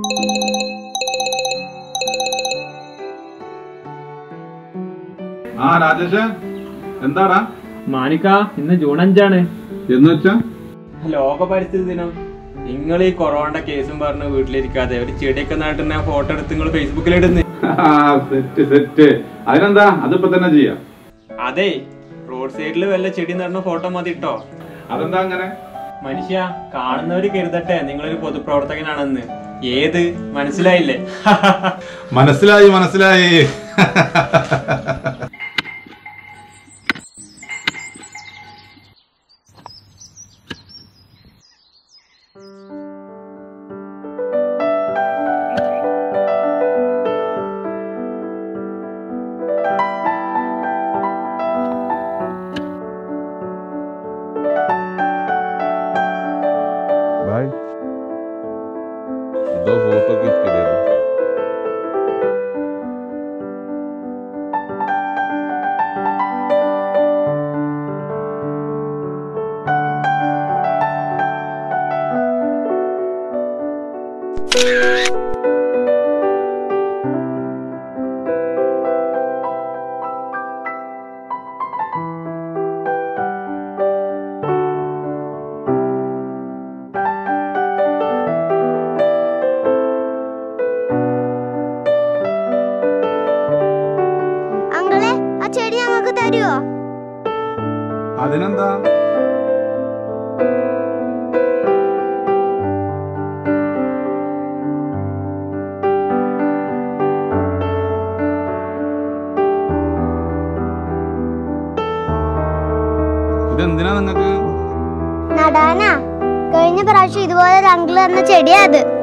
ആ രാജേഷ് എന്താടാ മാനിക്ക ഇന്ന് ജൂൺ അഞ്ചാണ് എന്ന് വെച്ചാ ലോക പരിസ്ഥിതി ദിനം നിങ്ങൾ ഈ കൊറോണ കേസും പറഞ്ഞ് വീട്ടിലിരിക്കാതെ ഒരു ചെടിയൊക്കെ നട്ടുന്ന ഫോട്ടോ എടുത്ത് നിങ്ങൾ ഫേസ്ബുക്കിൽ ഇടുന്നു സെറ്റ് സെറ്റ് അതിനെന്താ അതിപ്പോ തന്നെ ചെയ്യാം അതെ റോഡ് സൈഡിൽ വല്ല ചെടി നടന്ന ഫോട്ടോ മതി ഇട്ടോ അതെന്താ അങ്ങനെ മനുഷ്യ കാണുന്നവര് കരുതട്ടെ നിങ്ങളൊരു പൊതുപ്രവർത്തകനാണെന്ന് ഏത് മനസ്സിലായില്ലേ മനസ്സിലായി മനസ്സിലായി भाई दो फोटो खींच के दे दो അങ്ങളെ ആ ചെടി ഞങ്ങൾക്ക് തരുവോ അതിനെന്താ ഇതെന്തിനാ നിങ്ങക്ക് നടാനാ കഴിഞ്ഞ പ്രാവശ്യം ഇതുപോലെ ഒരു അങ്കിള് തന്ന ചെടിയാ അത്